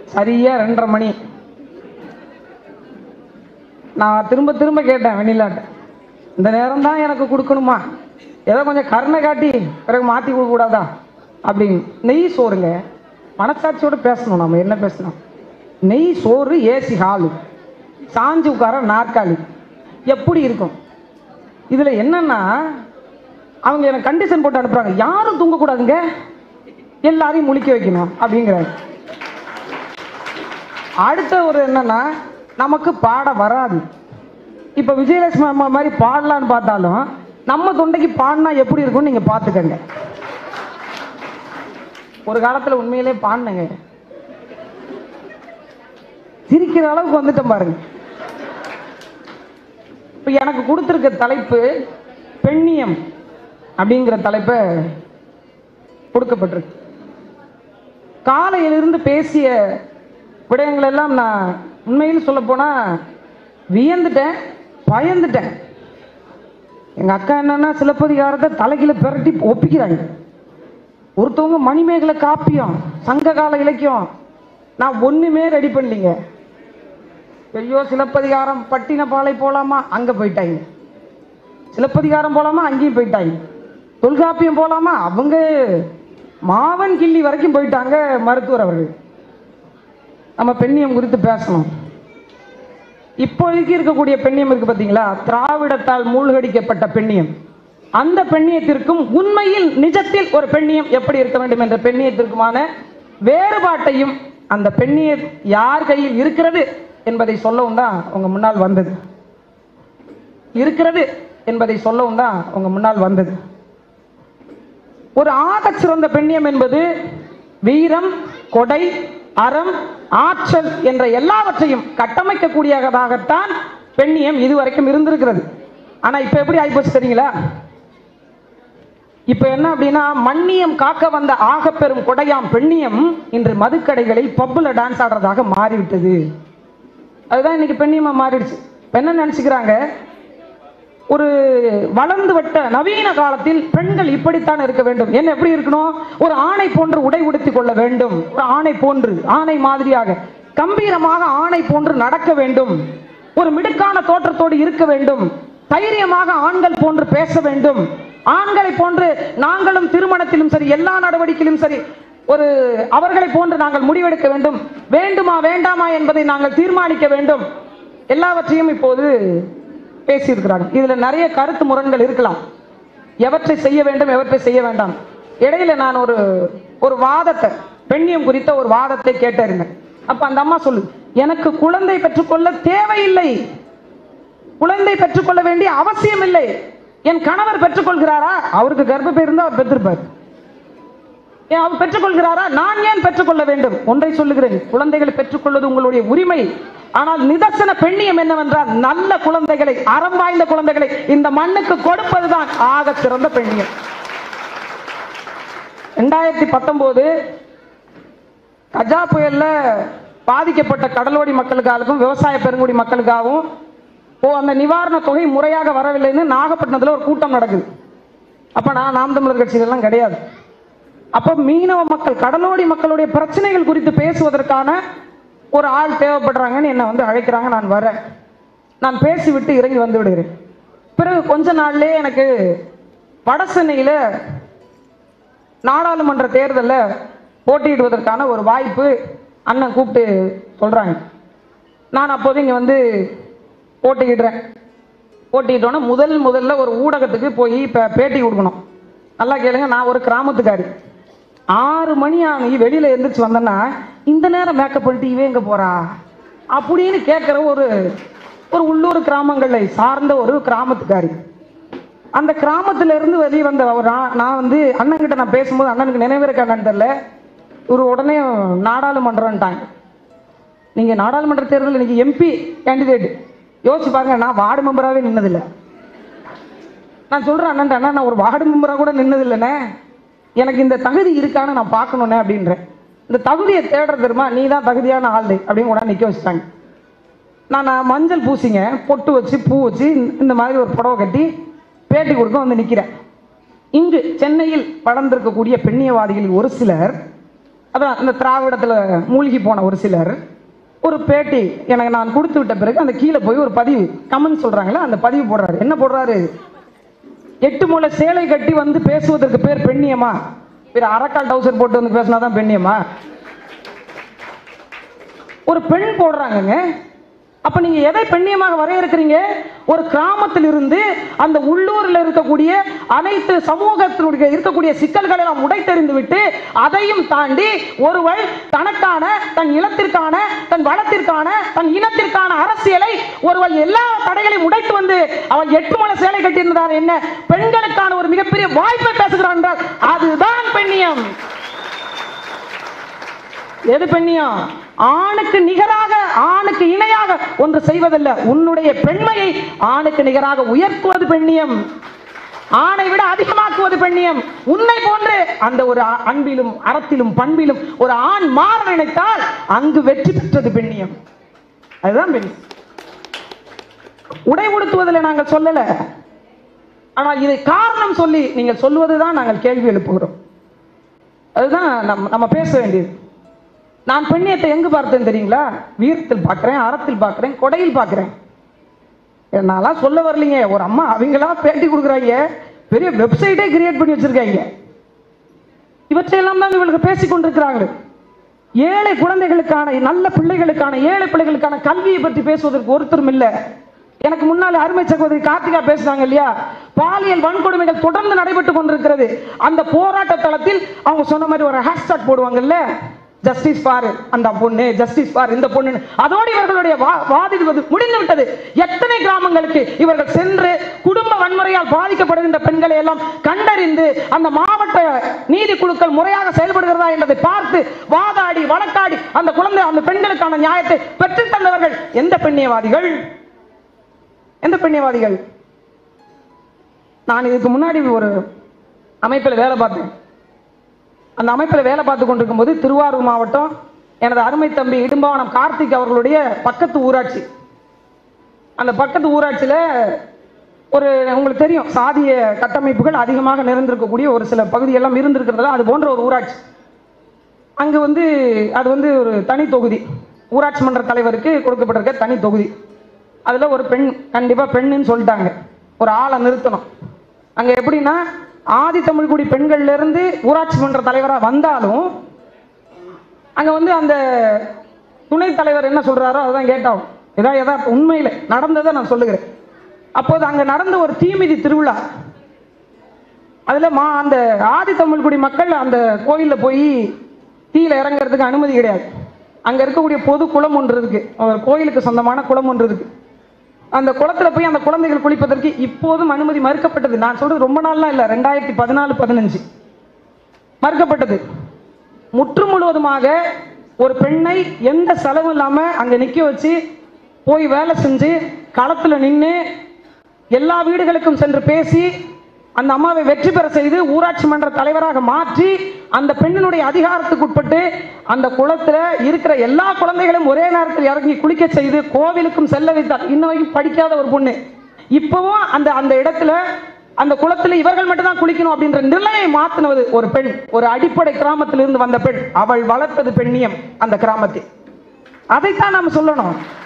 சரியா ரெண்டரை மணி நான் திரும்ப திரும்ப கேட்டேன் வெண்ணிலாட்ட இந்த நேரம் தான் எனக்கு கொடுக்கணுமா ஏதோ கொஞ்சம் கருணை காட்டி பிறகு மாற்றி கொடுக்க கூடாதா அப்படின்னு நெய் சோறுங்க மனசாட்சியோட பேசணும் நம்ம என்ன பேசணும் நெய் சோறு ஏசி ஹாலு சாஞ்சு உட்கார நாற்காலி எப்படி இருக்கும் இதில் என்னன்னா அவங்க எனக்கு கண்டிஷன் போட்டு அனுப்புறாங்க யாரும் தூங்கக்கூடாதுங்க எல்லாரையும் முழிக்க வைக்கணும் அப்படிங்கிறாங்க அடுத்த ஒரு என்னன்னா நமக்கு பாட வராது இப்போ விஜயலட்சுமி அம்மா மாதிரி பாடலான்னு பார்த்தாலும் நம்ம தொண்டைக்கு பாடினா எப்படி இருக்கும்னு நீங்கள் பார்த்துக்கங்க ஒரு காலத்தில் உண்மையிலே பாடினங்க சிரிக்கிற அளவுக்கு வந்துட்டேன் பாருங்க இப்போ எனக்கு கொடுத்துருக்க தலைப்பு பெண்ணியம் அப்படிங்கிற தலைப்பை கொடுக்கப்பட்டிருக்கு காலையிலிருந்து பேசிய விடயங்கள் எல்லாம் நான் உண்மையில் சொல்ல போனா வியந்துட்டேன் பயந்துட்டேன் எங்க அக்கா என்னன்னா சிலப்பதிகாரத்தை தலைகீழ பிரட்டி ஒப்பிக்கிறாங்க ஒருத்தவங்க மணிமேகலை காப்பியம் சங்ககால இலக்கியம் நான் ஒண்ணுமே ரெடி பண்ணலீங்க ஐயோ சிலப்பதிகாரம் பட்டினப்பாலை போலாமா அங்க போயிட்டாங்க சிலப்பதிகாரம் போலாமா அங்கேயும் போயிட்டாங்க தொல்காப்பியம் போலாமா அவங்க மாவன் கிள்ளி வரைக்கும் போயிட்டாங்க மருத்துவர் அவர்கள் நம்ம பெண்ணியம் குறித்து பேசணும் இப்போதைக்கு இருக்கக்கூடிய பெண்ணியம் இருக்கு பார்த்தீங்களா திராவிடத்தால் மூழ்கடிக்கப்பட்ட பெண்ணியம் அந்த பெண்ணியத்திற்கும் உண்மையில் நிஜத்தில் ஒரு பெண்ணியம் எப்படி இருக்க வேண்டும் என்ற பெண்ணியத்திற்குமான வேறுபாட்டையும் அந்த பெண்ணிய யார் கையில் இருக்கிறது என்பதை சொல்லவும் தான் உங்க முன்னால் வந்தது இருக்கிறது என்பதை சொல்லவும் தான் உங்க முன்னால் வந்தது ஒரு ஆகச் சிறந்த பெண்ணியம் என்பது வீரம் கொடை அறம் ஆற்றல் என்ற எல்லாவற்றையும் கட்டமைக்கக்கூடியதாகத்தான் பெண்ணியம் இதுவரைக்கும் இருந்திருக்கிறது ஆனா இப்ப எப்படி ஆயிப்போச்சு தெரியுங்களா இப்ப என்ன அப்படின்னா மண்ணியம் காக்க வந்த ஆகப்பெரும் கொடையாம் பெண்ணியம் இன்று மதுக்கடைகளில் பப்புல டான்ஸ் ஆடுறதாக மாறிவிட்டது அதுதான் இன்னைக்கு பெண்ணியமா மாறிடுச்சு இப்ப என்ன நினைச்சுக்கிறாங்க ஒரு வளர்ந்து விட்ட நவீன காலத்தில் பெண்கள் இப்படித்தான் இருக்க வேண்டும் என்ன எப்படி இருக்கணும் ஒரு ஆணை போன்று உடை உடுத்திக் கொள்ள வேண்டும் ஒரு ஆணை போன்று ஆணை மாதிரியாக கம்பீரமாக ஆணை போன்று நடக்க வேண்டும் ஒரு மிடுக்கான தோற்றத்தோடு இருக்க வேண்டும் தைரியமாக ஆண்கள் போன்று பேச வேண்டும் ஆண்களை போன்று நாங்களும் திருமணத்திலும் சரி எல்லா நடவடிக்கையிலும் சரி ஒரு அவர்களை போன்று நாங்கள் முடிவெடுக்க வேண்டும் வேண்டுமா வேண்டாமா என்பதை நாங்கள் தீர்மானிக்க வேண்டும் எல்லாவற்றையும் இப்போது பேசியிருக்கிறாங்க இதுல நிறைய கருத்து முரண்கள் இருக்கலாம் எவற்றை செய்ய வேண்டும் எவற்றை செய்ய வேண்டாம் இடையில நான் ஒரு ஒரு வாதத்தை பெண்ணியம் குறித்த ஒரு வாதத்தை கேட்டிருந்தேன் அப்ப அந்த அம்மா சொல்லு எனக்கு குழந்தை பெற்றுக்கொள்ள தேவையில்லை குழந்தை பெற்றுக்கொள்ள வேண்டிய அவசியம் இல்லை என் கணவர் பெற்றுக்கொள்கிறாரா அவருக்கு கர்ப்பப்பை இருந்தா அவர் பெற்றிருப்பார் ஏன் அவர் பெற்றுக்கொள்கிறாரா நான் ஏன் பெற்றுக்கொள்ள வேண்டும் ஒன்றை சொல்லுகிறேன் குழந்தைகளை பெற்றுக்கொள்வது உங்களுடைய உரிமை ஆனால் நிதர்சன பெண்ணியம் என்னவென்றால் நல்ல குழந்தைகளை அறம் வாய்ந்த குழந்தைகளை இந்த மண்ணுக்கு கொடுப்பதுதான் ஆக சிறந்த பெண்ணியம் ரெண்டாயிரத்தி பத்தொன்பது கஜா புயல்ல பாதிக்கப்பட்ட கடலோடி மக்களுக்காகவும் விவசாய பெருங்குடி மக்களுக்காகவும் ஓ அந்த நிவாரண தொகை முறையாக வரவில்லைன்னு நாகப்பட்டினத்துல ஒரு கூட்டம் நடக்குது அப்ப நான் நாம் தமிழர் கட்சியிலலாம் கிடையாது அப்போ மீனவ மக்கள் கடலோடி மக்களுடைய பிரச்சனைகள் குறித்து பேசுவதற்கான ஒரு ஆள் தேவைப்படுறாங்கன்னு என்னை வந்து அழைக்கிறாங்க நான் வரேன் நான் பேசிவிட்டு இறங்கி வந்து விடுகிறேன் பிறகு கொஞ்ச நாள்லயே எனக்கு வட சென்னையில நாடாளுமன்ற தேர்தலில் போட்டியிடுவதற்கான ஒரு வாய்ப்பு அண்ணன் கூப்பிட்டு சொல்றாங்க நான் அப்போது இங்க வந்து போட்டியிடுறேன் போட்டியிட்டோன்னே முதல் முதல்ல ஒரு ஊடகத்துக்கு போய் இப்போ பேட்டி கொடுக்கணும் நல்லா கேளுங்க நான் ஒரு கிராமத்துக்காரி ஆறு மணி ஆகி வெளியில எந்திரிச்சு வந்தேன்னா இந்த நேரம் மேக்கப் பண்ணிட்டு இவன் எங்க போறா அப்படின்னு கேட்குற ஒரு ஒரு உள்ளூர் கிராமங்களை சார்ந்த ஒரு கிராமத்துக்காரி அந்த கிராமத்துல இருந்து வெளியே வந்த ஒரு நான் நான் வந்து அண்ணன்கிட்ட நான் பேசும்போது அண்ணனுக்கு நினைவிருக்க என்னன்னு தெரியல ஒரு உடனே நாடாளுமன்றம்ட்டாங்க நீங்க நாடாளுமன்ற தேர்தல் இன்னைக்கு எம்பி கேண்டிடேட் யோசிச்சு பாருங்க நான் வார்டு மெம்பராகவே நின்னதில்லை நான் சொல்றேன் அண்ணன் அண்ணா நான் ஒரு வார்டு மெம்பரா கூட நின்னது இல்லைண்ணே எனக்கு இந்த தகுதி இருக்கான்னு நான் பார்க்கணுண்ணே அப்படின்றேன் இந்த தகுதியை தேடுற தெரியுமா நீ தான் தகுதியான ஆள் அப்படின்னு கூட நிற்க வச்சுட்டாங்க நான் நான் மஞ்சள் பூசிங்க பொட்டு வச்சு பூ வச்சு இந்த மாதிரி ஒரு புடவை கட்டி பேட்டி கொடுக்க வந்து நிற்கிறேன் இங்கு சென்னையில் வளர்ந்திருக்கக்கூடிய பெண்ணியவாதிகளில் ஒரு சிலர் அதான் இந்த திராவிடத்துல மூழ்கி போன ஒரு சிலர் ஒரு பேட்டி எனக்கு நான் கொடுத்து விட்ட பிறகு அந்த கீழே போய் ஒரு பதிவு கமெண்ட் சொல்றாங்களே அந்த பதிவு போடுறாரு என்ன போடுறாரு எட்டு மூலை சேலை கட்டி வந்து பேசுவதற்கு பேர் பெண்ணியமா வேற அரக்கால் டவுசர் போட்டு வந்து பேசினாதான் பெண்ணியமா ஒரு பெண் போடுறாங்கங்க அப்ப நீங்க எதை பெண்ணியமாக வரையறுக்கிறீங்க ஒரு கிராமத்தில் இருந்து அந்த உள்ளூரில் இருக்கக்கூடிய அனைத்து சமூகத்தினுடைய இருக்கக்கூடிய சிக்கல்களை எல்லாம் உடைத்தெறிந்து விட்டு அதையும் தாண்டி ஒருவள் தனக்கான தன் இனத்திற்கான தன் வளத்திற்கான தன் இனத்திற்கான அரசியலை ஒருவள் எல்லா தடைகளையும் உடைத்து வந்து அவள் எட்டு மலை சேலை கட்டியிருந்தார் என்ன பெண்களுக்கான ஒரு மிகப்பெரிய வாய்ப்பை பேசுகிறார் என்றால் அதுதான் பெண்ணியம் எது பெண்ணியம் ஆணுக்கு நிகராக ஆணுக்கு இணையாக ஒன்று செய்வதல்ல உன்னுடைய பெண்மையை ஆணுக்கு நிகராக உயர்த்துவது பெண்ணியம் ஆணை விட அதிகமாக்குவது பெண்ணியம் உன்னை போன்று அந்த ஒரு அ- அன்பிலும் அறத்திலும் பண்பிலும் ஒரு ஆண் மாற நினைத்தால் அங்கு வெற்றி பெற்றது பெண்ணியம் அதுதான் பெண்ணியம் உடை உடுத்துவதில் நாங்கள் சொல்லல ஆனால் இதை காரணம் சொல்லி நீங்கள் சொல்லுவதுதான் நாங்கள் கேள்வி எழுப்புகிறோம் அதுதான் நம்ம நம்ம பேச வேண்டியது நான் பெண்ணியத்தை எங்கு பார்த்தேன் தெரியுங்களா வீரத்தில் பார்க்கிறேன் அறத்தில் பார்க்கிறேன் கொடையில் பார்க்கிறேன் நான்லாம் சொல்ல வரலைங்க ஒரு அம்மா அவங்களா பேட்டி கொடுக்குறாங்க பெரிய வெப்சைட்டே கிரியேட் பண்ணி வச்சிருக்காங்க இவற்றையெல்லாம் தான் இவர்களுக்கு பேசிக் கொண்டிருக்கிறாங்க ஏழை குழந்தைகளுக்கான நல்ல பிள்ளைகளுக்கான ஏழை பிள்ளைகளுக்கான கல்வியை பற்றி பேசுவதற்கு ஒருத்தரும் இல்லை எனக்கு முன்னால் அருமை சகோதரி கார்த்திகா பேசுனாங்க இல்லையா பாலியல் வன்கொடுமைகள் தொடர்ந்து நடைபெற்று கொண்டிருக்கிறது அந்த போராட்ட தளத்தில் அவங்க சொன்ன மாதிரி ஒரு ஹேஷ்டாக் போடுவாங்கல்ல ஜஸ்டிஸ் பார் அந்த பொண்ணு ஜஸ்டிஸ் பார் இந்த பொண்ணு அதோடு இவர்களுடைய வா- வாதிடுவது முடிந்து விட்டது எத்தனை கிராமங்களுக்கு இவர்கள் சென்று குடும்ப வன்முறையால் பாதிக்கப்படுகின்ற பெண்களை எல்லாம் கண்டறிந்து அந்த மாவட்ட நீதி குழுக்கள் முறையாக செயல்படுகிறதா என்பதை பார்த்து வாதாடி வழக்காடி அந்த குழந்தை அந்த பெண்களுக்கான நியாயத்தை பெற்றுத் தந்தவர்கள் எந்த பெண்ணியவாதிகள் எந்த பெண்ணியவாதிகள் நான் இதுக்கு முன்னாடி ஒரு அமைப்பில் வேலை பார்த்தேன் அந்த அமைப்பில் வேலை பார்த்து கொண்டிருக்கும் போது திருவாரூர் மாவட்டம் எனது அருமை தம்பி இடும்பாவனம் கார்த்திக் அவர்களுடைய பக்கத்து ஊராட்சி அந்த பக்கத்து ஊராட்சியில் ஒரு உங்களுக்கு தெரியும் சாதிய கட்டமைப்புகள் அதிகமாக நிறைந்திருக்கக்கூடிய ஒரு சில பகுதியெல்லாம் இருந்திருக்கிறதுல அது போன்ற ஒரு ஊராட்சி அங்கே வந்து அது வந்து ஒரு தனி தொகுதி ஊராட்சி மன்ற தலைவருக்கு கொடுக்கப்பட்டிருக்க தனி தொகுதி அதில் ஒரு பெண் கண்டிப்பாக பெண்ணுன்னு சொல்லிட்டாங்க ஒரு ஆளை நிறுத்தணும் அங்கே எப்படின்னா ஆதி தமிழ்குடி பெண்கள்ல இருந்து ஊராட்சி மன்ற தலைவராக வந்தாலும் அங்கே வந்து அந்த துணைத் தலைவர் என்ன சொல்றாரோ அதுதான் கேட்டோம் இதான் எதா உண்மையில் நடந்ததை நான் சொல்லுகிறேன் அப்போது அங்கே நடந்த ஒரு தீமிதி திருவிழா அதில் மா அந்த ஆதி தமிழ்குடி மக்கள் அந்த கோயிலில் போய் தீயில இறங்குறதுக்கு அனுமதி கிடையாது அங்கே இருக்கக்கூடிய பொது குளம் ஒன்று இருக்கு ஒரு கோயிலுக்கு சொந்தமான குளம் ஒன்று இருக்கு அந்த குளத்துல போய் அந்த குழந்தைகள் குளிப்பதற்கு இப்போதும் அனுமதி மறுக்கப்பட்டது நான் சொல்றது ரொம்ப நாள்லாம் இல்லை ரெண்டாயிரத்தி பதினாலு பதினஞ்சு மறுக்கப்பட்டது முற்று முழுவதுமாக ஒரு பெண்ணை எந்த செலவும் இல்லாம அங்க நிக்க வச்சு போய் வேலை செஞ்சு களத்துல நின்று எல்லா வீடுகளுக்கும் சென்று பேசி அந்த அம்மாவை வெற்றி பெற செய்து ஊராட்சி மன்ற தலைவராக மாற்றி அந்த பெண்ணினுடைய அதிகாரத்துக்கு உட்பட்டு அந்த குளத்துல இருக்கிற எல்லா குழந்தைகளும் ஒரே நேரத்தில் இறங்கி குளிக்க செய்து கோவிலுக்கும் செல்ல வைத்தார் இன்ன வரைக்கும் படிக்காத ஒரு பொண்ணு இப்பவும் அந்த அந்த இடத்துல அந்த குளத்துல இவர்கள் மட்டும் தான் குளிக்கணும் அப்படின்ற நிலையை மாத்தினது ஒரு பெண் ஒரு அடிப்படை கிராமத்திலிருந்து வந்த பெண் அவள் வளர்த்தது பெண்ணியம் அந்த கிராமத்தில் அதைத்தான் நாம் சொல்லணும்